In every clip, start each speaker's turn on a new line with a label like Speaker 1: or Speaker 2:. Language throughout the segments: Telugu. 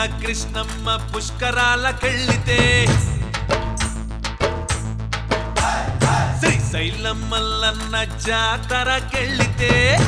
Speaker 1: కృష్ణమ్మ పుష్కరాలకెళ్ళితే శ్రీశైలం మల్లన్న జాతరకెళ్ళితే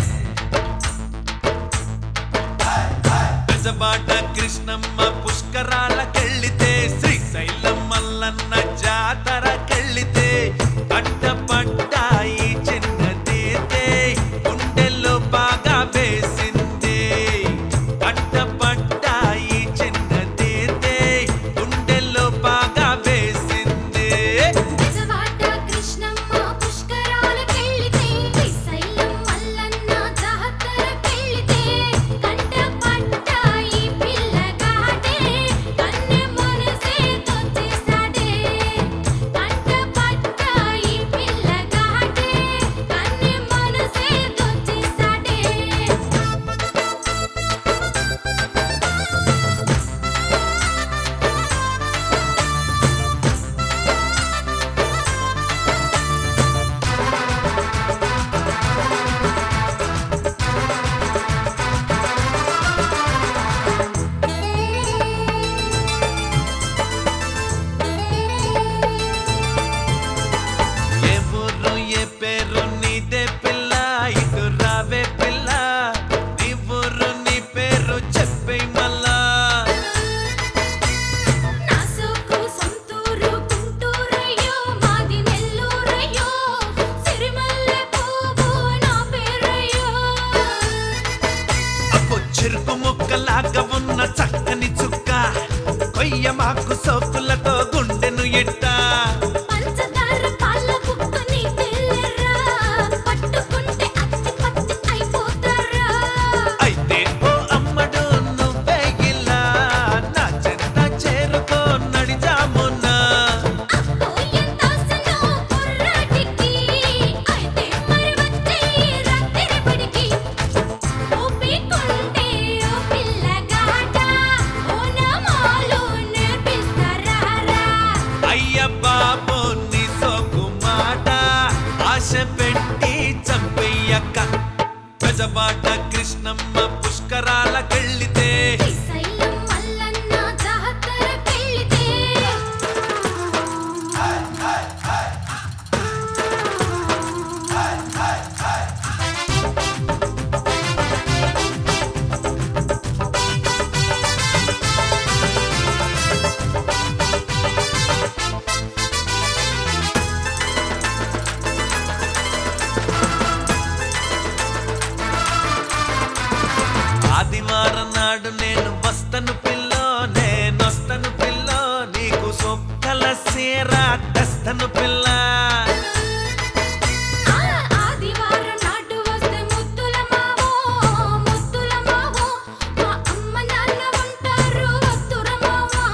Speaker 1: బెజబాట కృష్ణమ్మ పుష్కరాలకెళ్ళితే శ్రీశైలం మల్లన్న జాతరకెళ్ళితే పంట పడ్డాయి చిన్నదేతే గుండెల్లో బాగా వేసిందే పంట పడ్డాయి చిన్నదేతే గుండెల్లో బాగా వేసిందే
Speaker 2: బెజవాడ కృష్ణమ్మ పుష్కరాలకెళ్ళితే శ్రీశైలం మల్లన్న జాతరకెళ్ళితే కంట పట్టాయి పిల్లగాడే కన్నె మనసే తొచ్చేసాడే కంట పట్టాయి పిల్లగాడే కన్నె మనసే తొచ్చేసాడే
Speaker 1: ఏ ఊరు ఏ పేరు నీదే పిల్ల ఇటు రావే పిల్ల నీ ఊరు నీ పేరు చెప్పే మళ్ళా
Speaker 2: నా సోకు సొంతూరు గుంటూరయ్యో మాది నెల్లూరయ్యో సిరిమల్లె పువ్వు నా పేరయ్యో
Speaker 1: అప్పు చెరుకు ముక్కలాగా ఉన్న చక్కని చుక్క కొయ్య మాకు సోకులతో గుండెను ఇట్టా
Speaker 2: పంచదార పాల బుక్కని తెల్లరా పట్టుకుంటే అత్తి పత్తి అయిపోతారా
Speaker 1: అయితే ఓ అమ్మడు నువ్వే ఇలా నా చెంత చేరుకో నడిజామున్నా
Speaker 2: అప్పో ఎంత ఆశనో కుర్రాడికి అయితే మరి వచ్చేయి రాత్రి బడికి ఓపికుంటే ఓ పిల్లగాడ ఓ నమాలు నేర్పిస్తారా
Speaker 1: అయ్య బాబు నీ సోకు మాట ఆశ పెట్టి చంపేయక్క గజబాట కృష్ణమ్మ పుష్కరాలకెళ్ళితే
Speaker 2: శ్రీశైలం మల్లన్న జాతరకెళ్ళితే
Speaker 1: ఆదివారం నాడు నేను వస్తను పిల్లో నేనొస్తను పిల్లో నీకు సొక్కల సీర తెస్తను పిల్ల
Speaker 2: ఆ ఆదివారం నాడు వస్తే ముద్దుల మావో ముద్దుల మావో మా అమ్మ నాన్న ఉంటారు వత్తుర మావా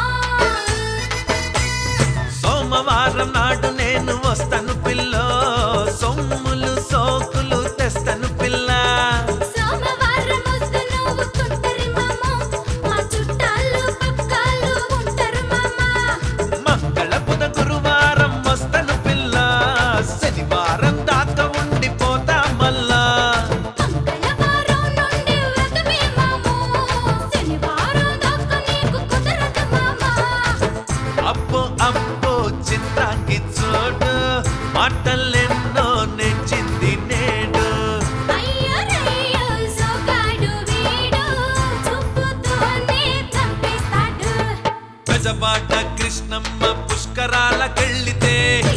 Speaker 1: సోమవారం నాడు నేను వస్తను పిల్లో సొమ్ములు సోకులు తెస్తను పిల్ల
Speaker 2: సోమవారం వస్తే నువ్వు తుంటరి మామ మా చుట్టాలు పక్కాలు ఉంటారు మామ
Speaker 1: మంగళ బుధ గురువారం వస్తను పిల్ల శనివారం దాకా ఉండిపోతా మళ్ళా
Speaker 2: మంగళవారం నుండి వ్రతమే మామో శనివారం దాకా నీకు కుదరదు మామ
Speaker 1: అప్పు అప్పు చింతాకి చోటు మాటలెన్నో నెచ్చింది నేడు
Speaker 2: అయ్యరయ్యో సోగాడు వీడు చూపుతోనే చంపేస్తాడు
Speaker 1: గజబాట కృష్ణమ్మ పుష్కరాలకెళ్ళితే